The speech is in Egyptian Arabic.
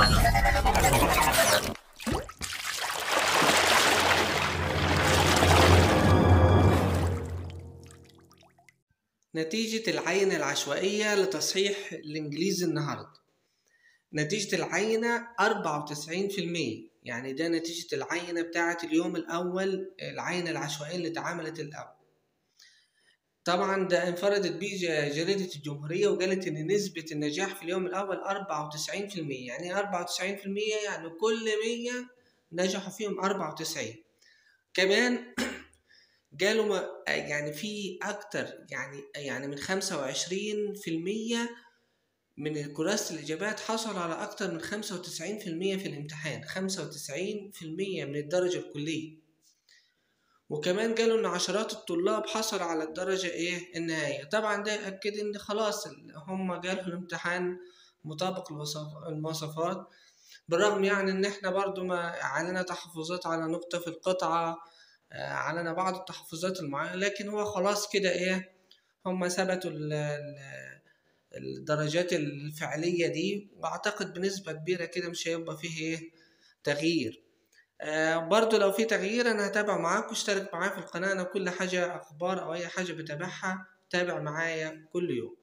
نتيجة العينة العشوائية لتصحيح الإنجليزي النهاردة نتيجة العينة أربعة وتسعين في المية يعني ده نتيجة العينة بتاعة اليوم الأول العينة العشوائية اللي اتعملت الأول طبعا ده انفردت بيه جريدة الجمهورية وقالت إن نسبة النجاح في اليوم الأول أربعة وتسعين في المية يعني أربعة وتسعين في المية يعني كل مية نجحوا فيهم أربعة وتسعين كمان قالوا ما يعني في أكتر يعني يعني من خمسة وعشرين في المية من كراسة الإجابات حصلوا على أكتر من خمسة وتسعين في المية في الامتحان خمسة وتسعين في المية من الدرجة الكلية وكمان قالوا إن عشرات الطلاب حصلوا على الدرجة إيه النهائية طبعا ده يأكد إن خلاص هم قالوا الامتحان مطابق المواصفات بالرغم يعني إن إحنا برضو ما علينا تحفظات على نقطة في القطعة علينا بعض التحفظات المعينة لكن هو خلاص كده إيه هم ثبتوا الدرجات الفعلية دي وأعتقد بنسبة كبيرة كده مش هيبقى فيه إيه تغيير آه برضو لو في تغيير أنا هتابع معاك واشترك معايا في القناة أنا كل حاجة أخبار أو أي حاجة بتابعها تابع معايا كل يوم